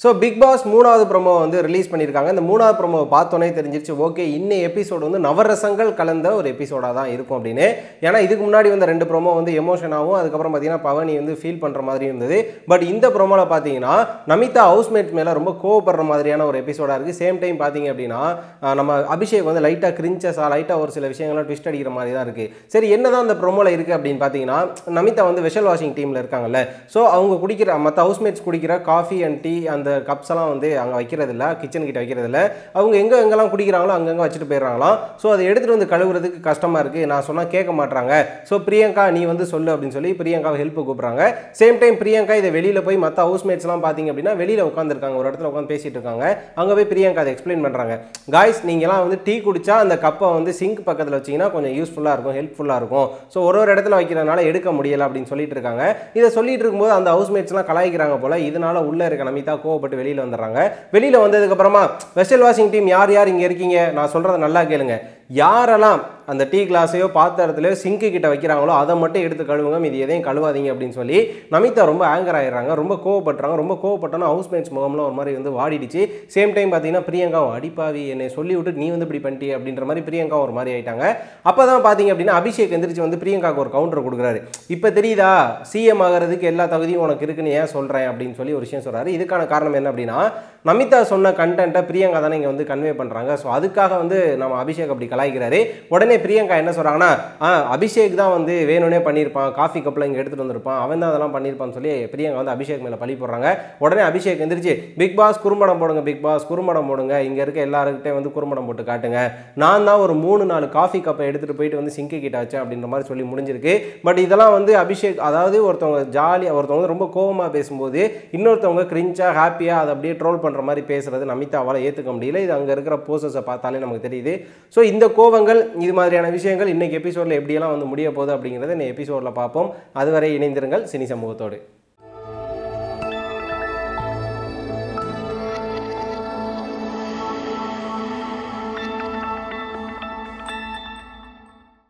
so Bigg Boss மூணாவது promo வந்து release பண்ணியிருக்காங்க இந்த மூணாவது ப்ரோமோவை பார்த்தோன்னே தெரிஞ்சிருச்சு ஓகே இன்னை எபிசோடு வந்து நவரசங்கள் கலந்த ஒரு எபிசோடாக தான் இருக்கும் அப்படின்னு ஏன்னா இதுக்கு முன்னாடி வந்த ரெண்டு ப்ரோமோ வந்து எமோஷனாகவும் அதுக்கப்புறம் பார்த்தீங்கன்னா பவனி வந்து ஃபீல் பண்ணுற மாதிரி இருந்தது பட் இந்த ப்ரோமோவில் பார்த்தீங்கன்னா நமிதா ஹவுஸ்மேட் மேலே ரொம்ப கோவப்படுற மாதிரியான ஒரு எபிசோடாக இருக்குது சேம் டைம் பார்த்தீங்க அப்படின்னா ஆஹ் நம்ம அபிஷேக் வந்து லைட்டாக கிரிஞ்சஸாக லைட்டாக ஒரு சில விஷயங்கள்லாம் ட்விஸ்ட் அடிக்கிற மாதிரி தான் இருக்குது சரி என்னதான் அந்த ப்ரோமோவில் இருக்குது அப்படின்னு பார்த்தீங்கன்னா நமிதா வந்து வெஷல் வாஷிங் டீமில் இருக்காங்கல்ல ஸோ அவங்க குடிக்கிற மற்ற ஹவுஸ்மேட்ஸ் குடிக்கிற காஃபி அண்ட் டீ அந்த கப்ஸ் எல்லாம் வந்து அங்கே வைக்கிறதில்ல கிச்சன் கிட்ட வைக்கிறதில்ல அவங்க எங்கே எங்கெல்லாம் குடிக்கிறாங்களோ அங்கங்கே வச்சுட்டு போயிடுறாங்களாம் ஸோ அதை எடுத்துகிட்டு வந்து கழுவுறதுக்கு கஷ்டமாக இருக்குது நான் சொன்னால் கேட்க மாட்றாங்க ஸோ பிரியங்கா நீ வந்து சொல்லு அப்படின்னு சொல்லி பிரியங்காவை ஹெல்ப் கூப்பிட்றாங்க சேம் டைம் பிரியங்கா இதை வெளியில் போய் மற்ற ஹவுஸ்மேட்ஸ்லாம் பார்த்தீங்க அப்படின்னா வெளியில் உட்காந்துருக்காங்க ஒரு இடத்துல உட்காந்து பேசிட்டு இருக்காங்க அங்கே போய் பிரியங்கா அதை எக்ஸ்பிளைன் பண்ணுறாங்க காய்ஸ் நீங்களாம் வந்து டீ குடிச்சா அந்த கப்பை வந்து சிங்க் பக்கத்தில் வச்சீங்கன்னா கொஞ்சம் யூஸ்ஃபுல்லாக இருக்கும் ஹெல்ப்ஃபுல்லாக இருக்கும் ஸோ ஒரு ஒரு இடத்துல வைக்கிறதுனால எடுக்க முடியல அப்படின்னு சொல்லிட்டு இருக்காங்க இதை சொல்லிட்டு இருக்கும்போது அந்த ஹவுஸ்மேட்ஸ்லாம் கலாய்க்கிறாங்க போல இதனால உள்ள இருக்க நமிதா கோவப்பட்டு வெளியில் வந்துடுறாங்க வெளியில் வந்ததுக்கு அப்புறமா வெஸ்டல் வாஷிங் டீம் யார் யார் இங்கே இருக்கீங்க நான் சொல்கிறத நல்லா கேளுங்க யாரெல்லாம் அந்த டீ கிளாஸையோ பாத்திரத்திலையோ சிங்க்கு கிட்ட வைக்கிறாங்களோ அதை மட்டும் எடுத்து கழுவுங்க மீதி எதையும் கழுவாதீங்க அப்படின்னு சொல்லி நமிதா ரொம்ப ஆங்கர் ஆயிடுறாங்க ரொம்ப கோவப்படுறாங்க ரொம்ப கோவப்பட்டோன்னா ஹவுஸ்மேட்ஸ் முகம்லாம் ஒரு மாதிரி வந்து வாடிடுச்சு சேம் டைம் பார்த்தீங்கன்னா பிரியங்காவும் அடிப்பாவி என்னை சொல்லி விட்டு நீ வந்து இப்படி பண்ணிட்டி அப்படின்ற மாதிரி பிரியங்கா ஒரு மாதிரி ஆயிட்டாங்க அப்போ தான் பார்த்தீங்க அப்படின்னா அபிஷேக் எந்திரிச்சு வந்து பிரியங்காவுக்கு ஒரு கவுண்டர் கொடுக்குறாரு இப்போ தெரியுதா சிஎம் ஆகிறதுக்கு எல்லா தகுதியும் உனக்கு இருக்குன்னு ஏன் சொல்கிறேன் அப்படின்னு சொல்லி ஒரு விஷயம் சொல்கிறாரு இதுக்கான காரணம் என்ன அப்படின்னா நமிதா சொன்ன கண்டென்ட்டை பிரியங்கா தானே இங்கே வந்து கன்வே பண்ணுறாங்க ஸோ அதுக்காக வந்து நம்ம அபிஷேக் அப்படி கலாய்க்கிறாரு உடனே பிரியங்கா என்ன சொல்கிறாங்கன்னா ஆ அபிஷேக் தான் வந்து வேணும்னே பண்ணியிருப்பான் காஃபி கப்பில் இங்கே எடுத்துகிட்டு வந்திருப்பான் அவன் தான் அதெல்லாம் பண்ணியிருப்பான்னு சொல்லி பிரியங்கா வந்து அபிஷேக் மேலே பழி போடுறாங்க உடனே அபிஷேக் எந்திரிச்சு பிக் பாஸ் குறும்படம் போடுங்க பிக் பாஸ் குறும்படம் போடுங்க இங்கே இருக்க எல்லாருக்கிட்டே வந்து குறும்படம் போட்டு காட்டுங்க நான் தான் ஒரு மூணு நாலு காஃபி கப்பை எடுத்துகிட்டு போயிட்டு வந்து சிங்கு கிட்ட வச்சேன் அப்படின்ற மாதிரி சொல்லி முடிஞ்சிருக்கு பட் இதெல்லாம் வந்து அபிஷேக் அதாவது ஒருத்தவங்க ஜாலியாக ஒருத்தவங்க ரொம்ப கோவமாக பேசும்போது இன்னொருத்தவங்க கிரிஞ்சாக ஹாப்பியாக அதை அப்படியே ட்ரோல் பண்ணுற மாதிரி பேசுறது நமிதாவால் ஏற்றுக்க முடியல இது அங்கே இருக்கிற போசஸை பார்த்தாலே நமக்கு தெரியுது ஸோ இந்த கோவங்கள் இது மாதிரியான விஷயங்கள் இன்னைக்கு எபிசோடில் எப்படியெல்லாம் வந்து முடிய போகுது அப்படிங்கிறத இந்த எபிசோடில் பார்ப்போம் அதுவரை இணைந்திருங்கள் சினி சமூகத்தோடு